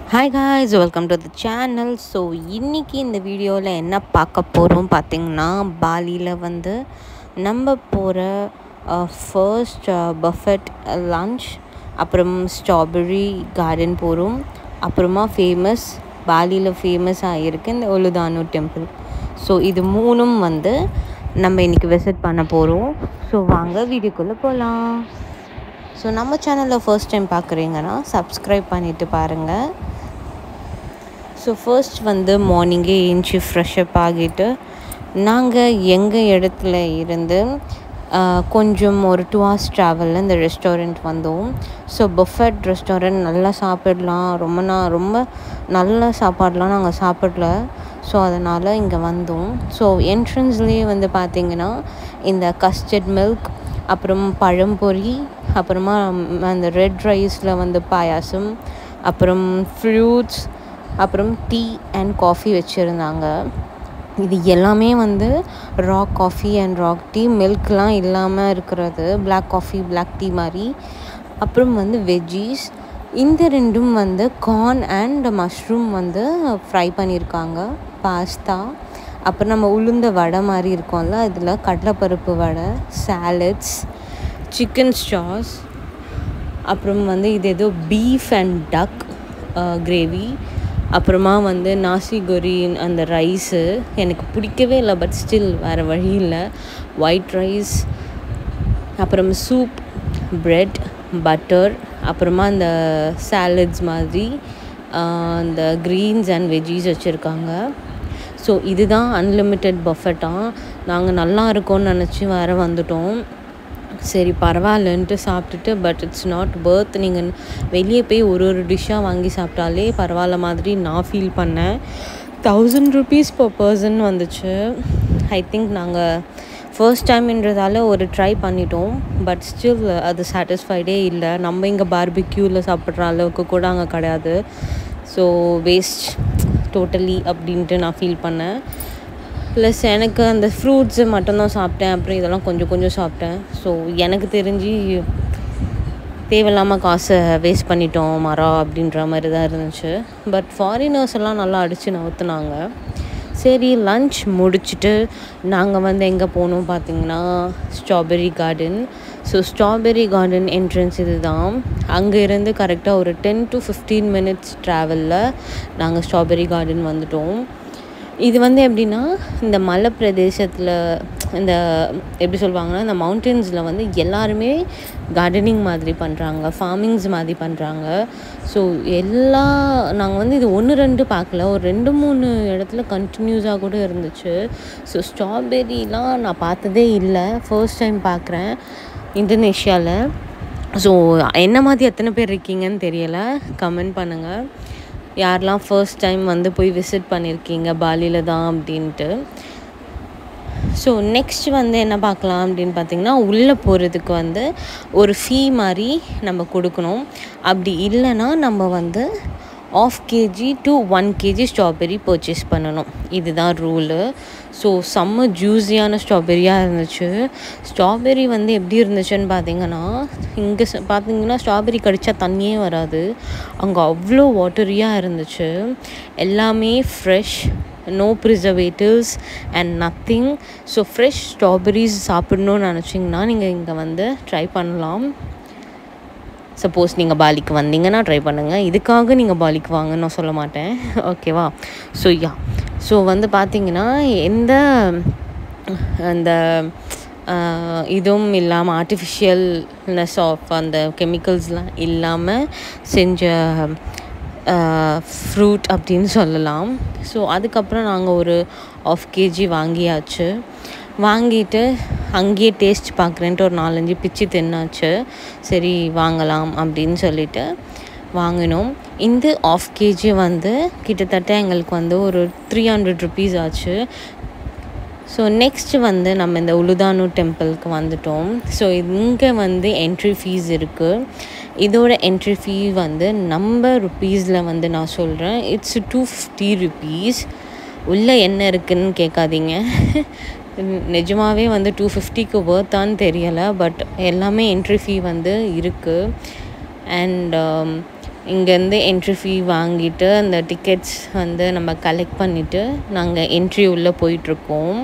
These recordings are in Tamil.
hi guys welcome to the channel so இன்றைக்கி இந்த வீடியோவில் என்ன பார்க்க போகிறோம் பார்த்திங்கன்னா பாலியில் வந்து நம்ம போகிற ஃபர்ஸ்ட் பஃபெட் லன்ச் அப்புறம் ஸ்ட்ராபெரி கார்டன் போகிறோம் அப்புறமா ஃபேமஸ் பாலியில் ஃபேமஸ் ஆகிருக்கு இந்த ஒலுதானு டெம்பிள் ஸோ இது மூணும் வந்து நம்ம இன்றைக்கி விசிட் பண்ண போகிறோம் ஸோ வாங்க வீடியோக்குள்ளே போகலாம் ஸோ நம்ம சேனலில் ஃபர்ஸ்ட் டைம் பார்க்குறீங்கன்னா சப்ஸ்கிரைப் பண்ணிவிட்டு பாருங்கள் ஸோ ஃபர்ஸ்ட் வந்து மார்னிங்கே ஏஞ்சி ஃப்ரெஷ்அப் ஆகிட்டு நாங்கள் எங்கள் இடத்துல இருந்து கொஞ்சம் ஒரு டூ ஹவர்ஸ் ட்ராவலில் இந்த ரெஸ்டாரண்ட் வந்தோம் ஸோ பஃபட் ரெஸ்டாரண்ட் நல்லா சாப்பிடலாம் ரொம்ப நான் ரொம்ப நல்ல சாப்பாடெலாம் நாங்கள் சாப்பிடல ஸோ அதனால் இங்கே வந்தோம் ஸோ என்ட்ரன்ஸ்லேயே வந்து பார்த்திங்கன்னா இந்த கஸ்டர்ட் மில்க் அப்புறம் பழம்பொரி அப்புறமா அந்த ரெட் ரைஸில் வந்து பாயாசம் அப்புறம் ஃப்ரூட்ஸ் அப்புறம் டீ அண்ட் காஃபி வச்சுருந்தாங்க இது எல்லாமே வந்து rock coffee and rock tea மில்க்லாம் இல்லாமல் இருக்கிறது பிளாக் காஃபி பிளாக் டீ மாதிரி அப்புறம் வந்து வெஜ்ஜீஸ் இந்த ரெண்டும் வந்து கார்ன் அண்ட் மஷ்ரூம் வந்து ஃப்ரை பண்ணியிருக்காங்க பாஸ்தா அப்புறம் நம்ம உளுந்த வடை மாதிரி இருக்கோம்ல அதில் கடலைப்பருப்பு வடை சாலட்ஸ் சிக்கன் ஸ்டாஸ் அப்புறம் வந்து இது ஏதோ பீஃப் அண்ட் டக் கிரேவி அப்புறமா வந்து நாசி கொரி அந்த ரைஸு எனக்கு பிடிக்கவே இல்லை பட் ஸ்டில் வேறு வழி இல்லை ஒயிட் ரைஸ் அப்புறம் சூப் ப்ரெட் பட்டர் அப்புறமா அந்த சாலட்ஸ் மாதிரி அந்த க்ரீன்ஸ் அண்ட் வெஜ்ஜீஸ் வச்சுருக்காங்க ஸோ இதுதான் அன்லிமிட்டெட் பஃபட்டாக நாங்கள் நல்லா இருக்கோன்னு நினச்சி வேறு வந்துட்டோம் சரி பரவாயில்லன்ட்டு சாப்பிட்டுட்டு பட் இட்ஸ் நாட் பர்த் நீங்கள் வெளியே போய் ஒரு ஒரு டிஷ்ஷாக வாங்கி சாப்பிட்டாலே பரவாயில்ல மாதிரி நான் ஃபீல் பண்ணேன் தௌசண்ட் ருபீஸ் பர் பர்சன் வந்துச்சு ஐ திங்க் நாங்கள் ஃபர்ஸ்ட் டைம்ன்றதால ஒரு ட்ரை பண்ணிட்டோம் பட் ஸ்டில் அது சாட்டிஸ்ஃபைடே இல்லை நம்ம இங்கே பார்பிக்யூவில் சாப்பிட்ற அளவுக்கு கூட அங்கே கிடையாது ஸோ வேஸ்ட் டோட்டலி அப்படின்ட்டு நான் ஃபீல் பண்ணேன் ப்ளஸ் எனக்கு அந்த ஃப்ரூட்ஸு மட்டும்தான் சாப்பிட்டேன் அப்புறம் இதெல்லாம் கொஞ்சம் கொஞ்சம் சாப்பிட்டேன் ஸோ எனக்கு தெரிஞ்சு தேவையில்லாமல் காசை வேஸ்ட் பண்ணிட்டோம் மரம் அப்படின்ற மாதிரி தான் இருந்துச்சு பட் ஃபாரினர்ஸ் எல்லாம் நல்லா அடித்து நவுத்துனாங்க சரி லன்ச் முடிச்சுட்டு நாங்கள் வந்து எங்கே போனோம் பார்த்திங்கன்னா strawberry garden so strawberry garden entrance இது தான் அங்கே இருந்து கரெக்டாக ஒரு டென் டு ஃபிஃப்டீன் மினிட்ஸ் ட்ராவலில் நாங்கள் ஸ்ட்ராபெரி கார்டன் வந்துட்டோம் இது வந்து எப்படின்னா இந்த மலை பிரதேசத்தில் இந்த எப்படி சொல்லுவாங்கன்னா இந்த மவுண்டன்ஸில் வந்து எல்லாருமே கார்டனிங் மாதிரி பண்ணுறாங்க ஃபார்மிங்ஸ் மாதிரி பண்ணுறாங்க ஸோ எல்லா நாங்கள் வந்து இது ஒன்று ரெண்டு பார்க்கல ஒரு ரெண்டு மூணு இடத்துல கண்டினியூஸாக கூட இருந்துச்சு ஸோ ஸ்ட்ராபெரிலாம் நான் பார்த்ததே இல்லை ஃபர்ஸ்ட் டைம் பார்க்குறேன் இந்தோனேஷியாவில் ஸோ என்ன மாதிரி எத்தனை பேர் இருக்கீங்கன்னு தெரியலை கமெண்ட் பண்ணுங்கள் யாரெல்லாம் ஃபர்ஸ்ட் டைம் வந்து போய் விசிட் பண்ணியிருக்கீங்க பாலியில் தான் அப்படின்ட்டு ஸோ நெக்ஸ்ட் வந்து என்ன பார்க்கலாம் அப்படின்னு பார்த்திங்கன்னா உள்ளே போகிறதுக்கு வந்து ஒரு ஃபீ மாதிரி நம்ம கொடுக்கணும் அப்படி இல்லைன்னா நம்ம வந்து half KG to one KG strawberry purchase பண்ணணும் இதுதான் ரூலு ஸோ செம்ம ஜூஸியான ஸ்ட்ராபெரியாக இருந்துச்சு ஸ்ட்ராபெரி வந்து எப்படி இருந்துச்சுன்னு பார்த்தீங்கன்னா இங்கே பார்த்தீங்கன்னா ஸ்ட்ராபெரி கடித்தா தண்ணியே வராது அங்கே அவ்வளோ வாட்டரியாக இருந்துச்சு எல்லாமே fresh no preservatives and nothing so fresh strawberries சாப்பிட்ணுன்னு நினச்சிங்கன்னா நீங்கள் இங்கே வந்து ட்ரை பண்ணலாம் சப்போஸ் நீங்கள் பாலிக்கு வந்தீங்கன்னா ட்ரை பண்ணுங்கள் இதுக்காக நீங்கள் பாலிக்கு வாங்கன்னு நான் சொல்ல மாட்டேன் ஓகேவா ஸோ யா ஸோ வந்து பார்த்தீங்கன்னா எந்த அந்த இதுவும் இல்லாமல் ஆர்டிஃபிஷியல்னஸ் ஆஃப் அந்த கெமிக்கல்ஸ்லாம் இல்லாமல் செஞ்ச ஃப்ரூட் அப்படின்னு சொல்லலாம் ஸோ அதுக்கப்புறம் நாங்கள் ஒரு ஆஃப் கேஜி வாங்கியாச்சு வாங்கிட்டு அங்கேயே டேஸ்ட் பார்க்குறேன்ட்டு ஒரு நாலஞ்சு பிச்சு தின்னாச்சு சரி வாங்கலாம் அப்படின்னு சொல்லிட்டு வாங்கினோம் இந்த ஆஃப் கேஜி வந்து கிட்டத்தட்ட எங்களுக்கு வந்து ஒரு த்ரீ ஹண்ட்ரட் ருபீஸ் ஆச்சு ஸோ நெக்ஸ்ட் வந்து நம்ம இந்த உலுதானு டெம்பிளுக்கு வந்துட்டோம் ஸோ இங்கே வந்து என்ட்ரி ஃபீஸ் இருக்குது இதோட என்ட்ரி ஃபீ வந்து நம்ம ருப்பீஸில் வந்து நான் சொல்கிறேன் இட்ஸ் டூ ஃபிஃப்டி ருபீஸ் உள்ளே என்ன இருக்குதுன்னு கேட்காதீங்க நிஜமாகவே வந்து டூ ஃபிஃப்டிக்கு ஒர்த்தான்னு தெரியலை பட் எல்லாமே என்ட்ரி ஃபீ வந்து இருக்குது அண்ட் இங்கேருந்து என்ட்ரி ஃபீ வாங்கிட்டு அந்த டிக்கெட்ஸ் வந்து நம்ம கலெக்ட் பண்ணிவிட்டு நாங்கள் என்ட்ரி உள்ளே போயிட்டுருக்கோம்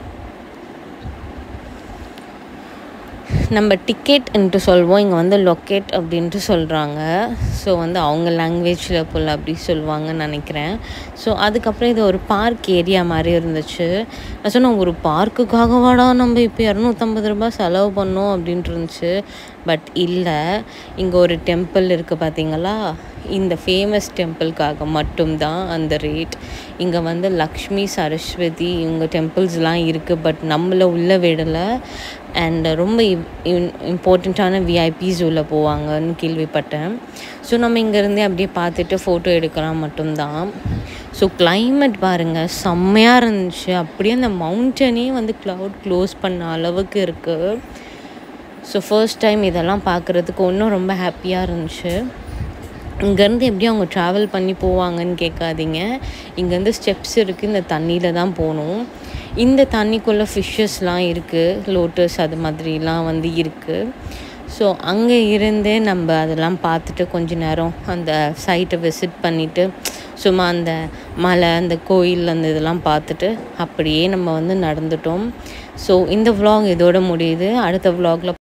நம்ம டிக்கெட் என்று சொல்வோம் இங்கே வந்து லொக்கேட் அப்படின்ட்டு சொல்கிறாங்க ஸோ வந்து அவங்க லாங்குவேஜில் போல் அப்படி சொல்லுவாங்கன்னு நினைக்கிறேன் ஸோ அதுக்கப்புறம் இது ஒரு பார்க் ஏரியா மாதிரி இருந்துச்சு நான் சொன்னேன் ஒரு பார்க்குக்காக வாடா நம்ம இப்போ இரநூத்தம்பது ரூபாய் செலவு பண்ணோம் அப்படின்ட்டு இருந்துச்சு பட் இல்லை இங்கே ஒரு டெம்பிள் இருக்குது பார்த்தீங்களா இந்த ஃபேமஸ் டெம்பிளுக்காக மட்டும்தான் அந்த ரேட் இங்கே வந்து லக்ஷ்மி சரஸ்வதி இவங்க டெம்பிள்ஸ்லாம் இருக்குது பட் நம்மளை உள்ளே விடலை அண்ட் ரொம்ப இம்பார்ட்டண்ட்டான விஐபிஸ் உள்ளே போவாங்கன்னு கேள்விப்பட்டேன் ஸோ நம்ம இங்கேருந்தே அப்படியே பார்த்துட்டு ஃபோட்டோ எடுக்கலாம் மட்டும்தான் ஸோ climate பாருங்கள் செம்மையாக இருந்துச்சு அப்படியே அந்த மவுண்டனே வந்து க்ளவுட் க்ளோஸ் பண்ண அளவுக்கு இருக்குது ஸோ ஃபர்ஸ்ட் டைம் இதெல்லாம் பார்க்குறதுக்கு இன்னும் ரொம்ப ஹாப்பியாக இருந்துச்சு இங்கேருந்து எப்படி அவங்க ட்ராவல் பண்ணி போவாங்கன்னு கேட்காதீங்க இங்கேருந்து ஸ்டெப்ஸ் இருக்குது இந்த தண்ணியில் தான் போகணும் இந்த தண்ணிக்குள்ளே ஃபிஷ்ஷஸ்லாம் இருக்குது லோட்டஸ் அது மாதிரிலாம் வந்து இருக்குது ஸோ அங்கே இருந்தே நம்ம அதெல்லாம் பார்த்துட்டு கொஞ்ச நேரம் அந்த சைட்டை விசிட் பண்ணிவிட்டு சும்மா அந்த மலை அந்த கோயில் அந்த இதெல்லாம் பார்த்துட்டு அப்படியே நம்ம வந்து நடந்துட்டோம் ஸோ இந்த vlog இதோட முடியுது அடுத்த vlogல